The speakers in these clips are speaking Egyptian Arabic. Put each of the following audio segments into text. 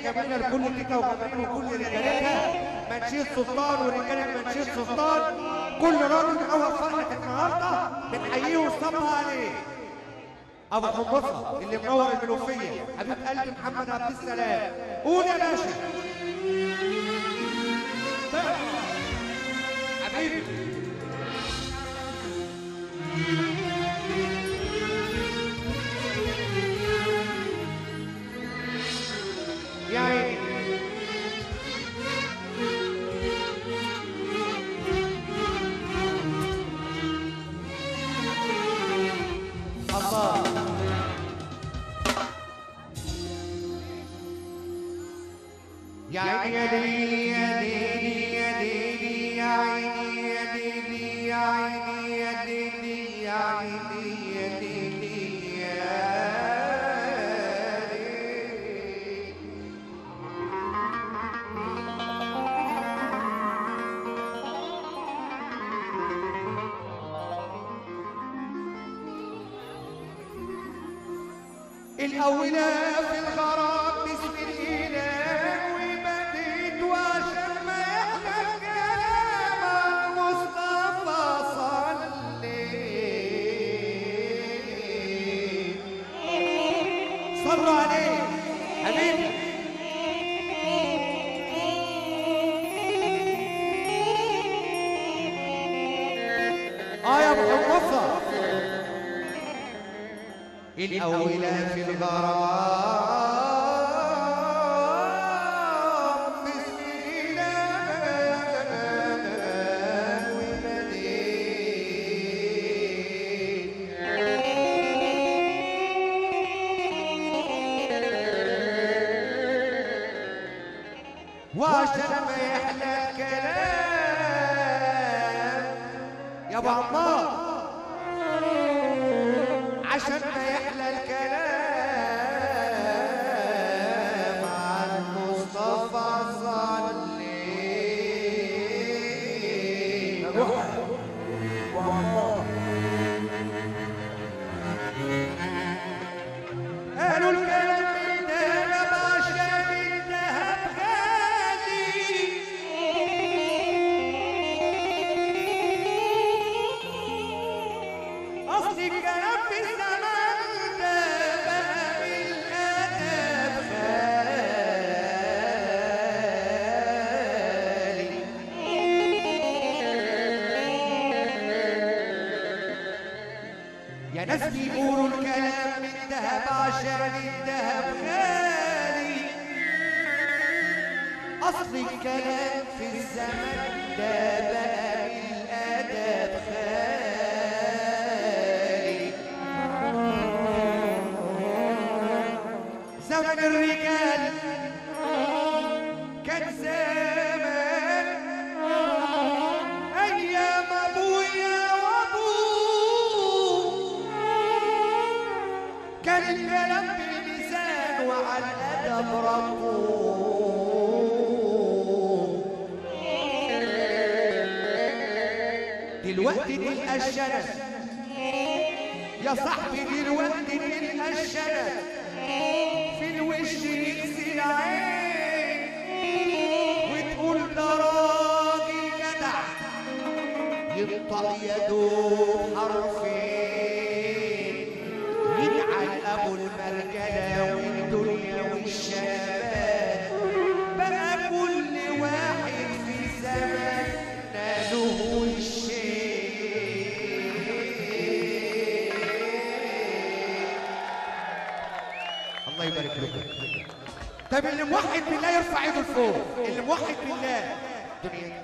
جميله لكل تيتا وجميل وكل رجالتها منشيد سلطان ورجاله منشيد سلطان كل راجل منور فرحه النهارده بنحييه ونصبها عليه ابو حمصه اللي منور المنوفيه حبيب قلبي محمد عبد السلام قول يا باشا حبيبي يا عيني الله يا عيني يا ليلي يا ليلي يا ليلي يا عيني يا ليلي يا عيني يا ليلي يا عيني يا ليلي يا ليلي الأولى في الغرام باسم الإله وبديت وعشان ما يحلى الكلام على المصطفى صلي صلوا عليه حبيبي اه يا ابو حمصه الأولى في الغرام بسم الله وبديت وعشان ما يحلى الكلام يا ابو عمار عشان ما يحلى الكلام عن مصطفى صلي قالوا الكلام ده انا عشان الذهب غالي أصل الكلام في الزمان ده بقى بالأدب غالي يا ناس بيقولوا الكلام من ذهب عشان الذهب غالي أصل الكلام في الزمن ده بقى بالأدب خالي زمن الرجال كان زمان أيام أبويا وأبوه كان الكلام بالميزان وعلى الأدب ربوه دلوقتي تلقى الشنب يا صاحبي دلوقتي تلقى الشنب في الوش يكسي العين وتقول ده راجل جدع ينطق يدوب حرفين يجعل ابو المرجله والدنيا والشباب بقى كل واحد في زمن له الشيء الله يبارك لكم طيب اللي موحد بالله يرفع ايده لفوق اللي موحد بالله دنيا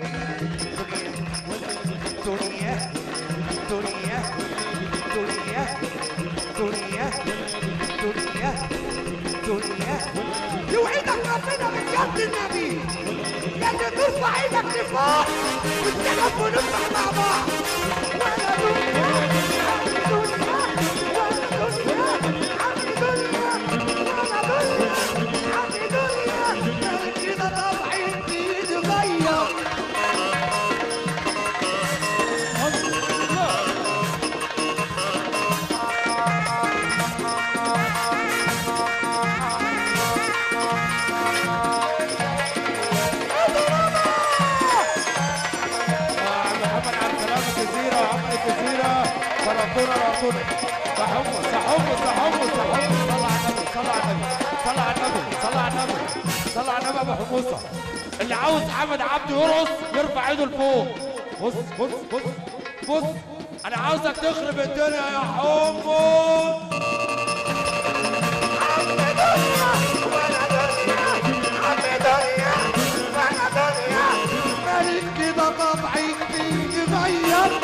دنيا دنيا دنيا دنيا دنيا دنيا يوعدك ربنا بجد النبي يا اللي ترفع ايدك لفوق والسلام ونفرح مع بعض وانا دنيا وانا دنيا وانا دنيا وانا دنيا عمي دنيا كده طبعي بيتغير صنع صح حمص صح حمص صح حمص صح حمص صل على النبي صل على النبي صل على النبي صل على النبي صل على النبي ابو حموصه اللي عاوز حمد عبده يرقص يرفع ايده لفوق بص بص بص بص انا عاوزك تخرب الدنيا يا حمص مالك كده طبعي بيتغير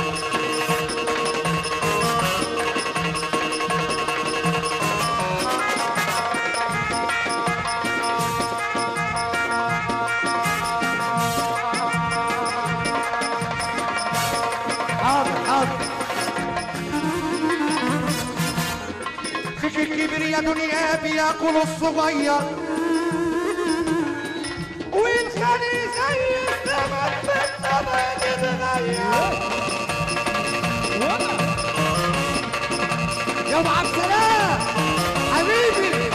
حاضر حاضر خيك الكبير يا دنيا بياكل الصغير والخلي زي الزمن بالطبع تتغير يا ابو عبد السلام حبيبي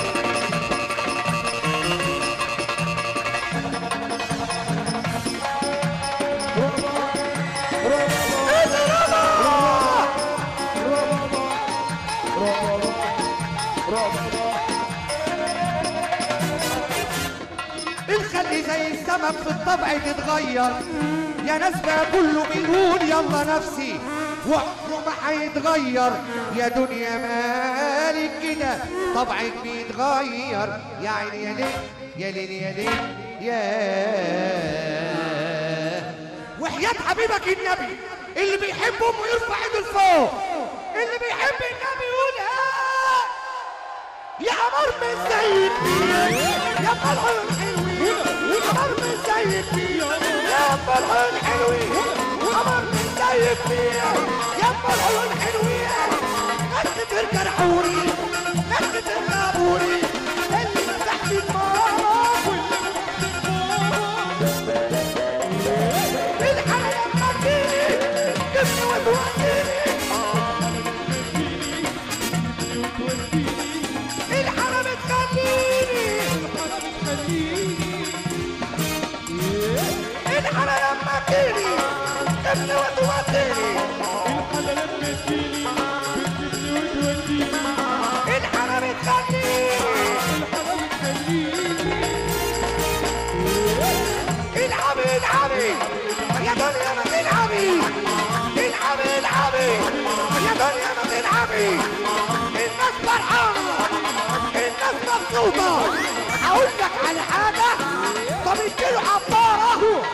الخلي زي السمك في الطبع تتغير يا ناس بقى كله بيقول يلا نفسي وعمره ما هيتغير يا دنيا مالك كده طبعك بيتغير يا عيني يا ليل يا ليل يا ليل يا وحياة حبيبك النبي اللي بيحب امه يرفع ايده لفوق اللي بيحب النبي يقول ها يا قمر من زي الدنيا يا فرحان حلوين قمر من زي الدنيا يا فرحان حلوين قمر من زي الدنيا يا فرحان حلوين قد تركر حوري قد تركر بوري اللي تحت الماء الحياة مديني جبني وتوديني الحرم تخليني الحرم لما تجيني ابني وتوديني الحرم تخليني العبي العبي يا دنيا ما تلعبي العبي العبي يا دنيا ما تلعبي الناس فرحانة الناس مبسوطة هقول لك على حاجة طب اديله عبارة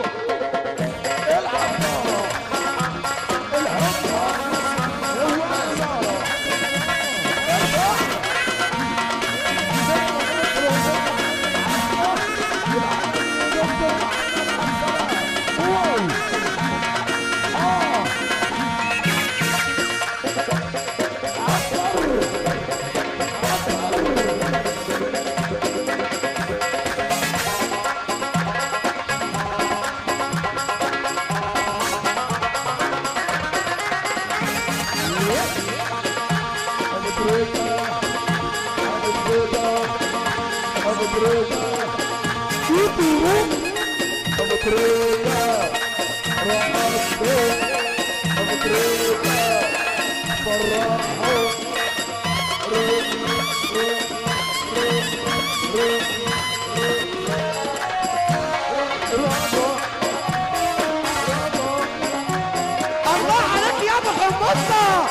الله عليك يا ابو حمصه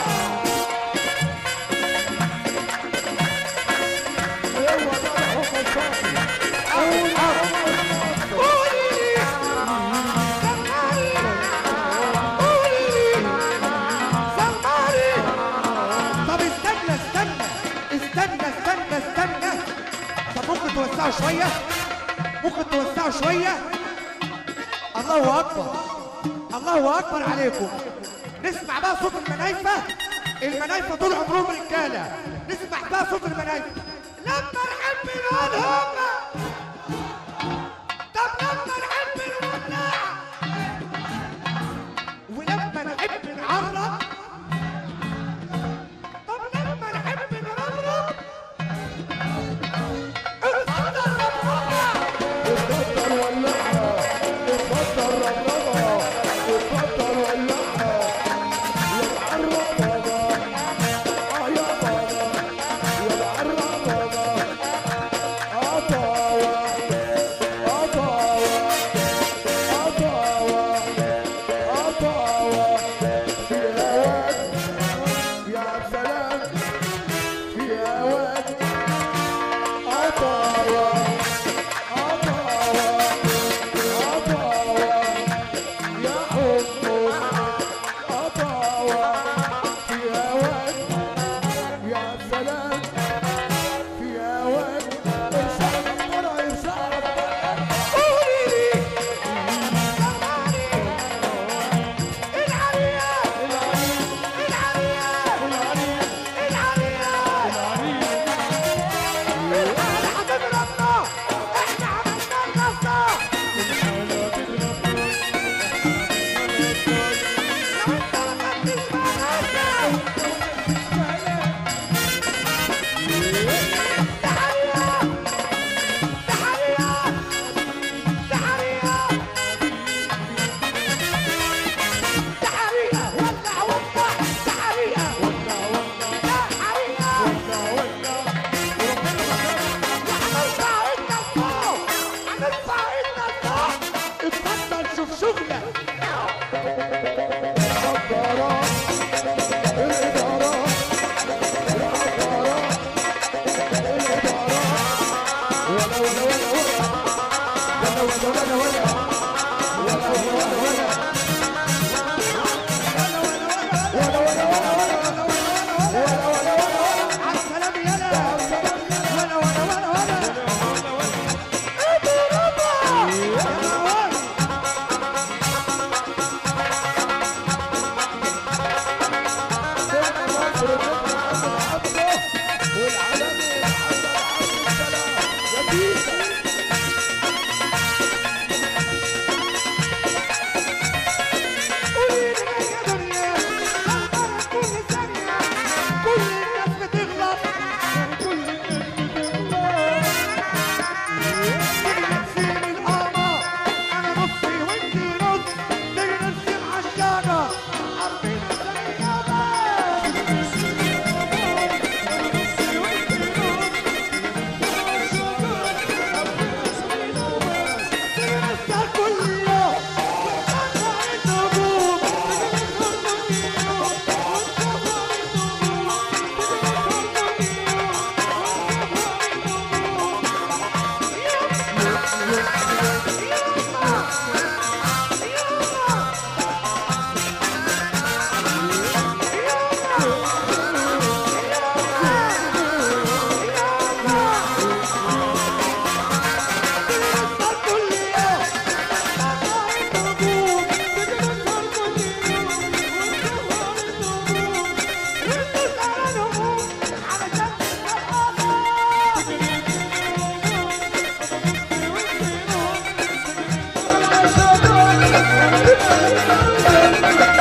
قولي سماري قولي سماري طب استنى استنى استنى استنى استنى طب ممكن توسعوا شوية ممكن توسعوا شوية الله أكبر الله أكبر عليكم نسمع بقى صوت المنايفة المنايفة طول عمرهم رجالة نسمع بقى صوت المنايفة لما نحب نقولهم طب لما نحب نولع ولما نحب نعرف طب لما نحب نرمرم اتفضل رمرمة اتفضل ولعها اتفضل ربربها اتفضل ولعها يا معربها عالسلام يلا ولا ولا ولا ولا اضربها يا ولد. قولي لي يا دنيا غلطانة كل ثانية كل الناس بتغلط كل الناس بتغلط تيجي القمر أنا نصي وأنتي نص تيجي نرسم عالشجر أرضنا زي الجبل كل يوم Thank you.